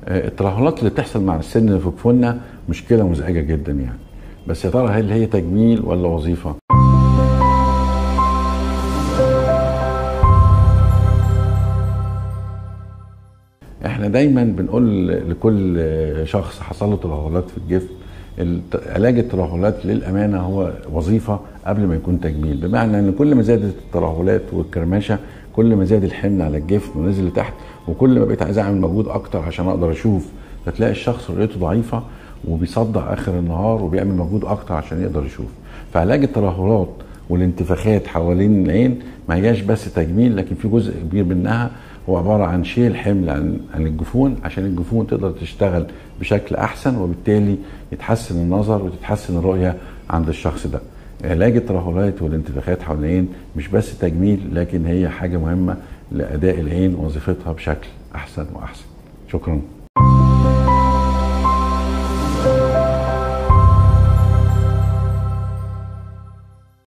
آه، الترهلات اللي بتحصل مع السن اللي في جفوننا مشكله مزعجه جدا يعني بس يا ترى هل هي تجميل ولا وظيفه احنا دايما بنقول لكل شخص حصل له ترهلات في الجسم الت- علاج الترهلات للامانه هو وظيفه قبل ما يكون تجميل بمعنى ان كل ما زادت الترهلات والكرمشه كل ما زاد الحمل على الجفن ونزل لتحت وكل ما بقيت عايز اعمل مجهود اكتر عشان اقدر اشوف فتلاقي الشخص رؤيته ضعيفه وبيصدع اخر النهار وبيعمل مجهود اكتر عشان يقدر يشوف فعلاج الترهلات والانتفاخات حوالين العين ما هياش بس تجميل لكن في جزء كبير منها هو عباره عن شيل حمل عن عن الجفون عشان الجفون تقدر تشتغل بشكل احسن وبالتالي يتحسن النظر وتتحسن الرؤيه عند الشخص ده. علاج الترهلات والانتفاخات حول العين مش بس تجميل لكن هي حاجه مهمه لاداء العين ووظيفتها بشكل احسن واحسن. شكرا.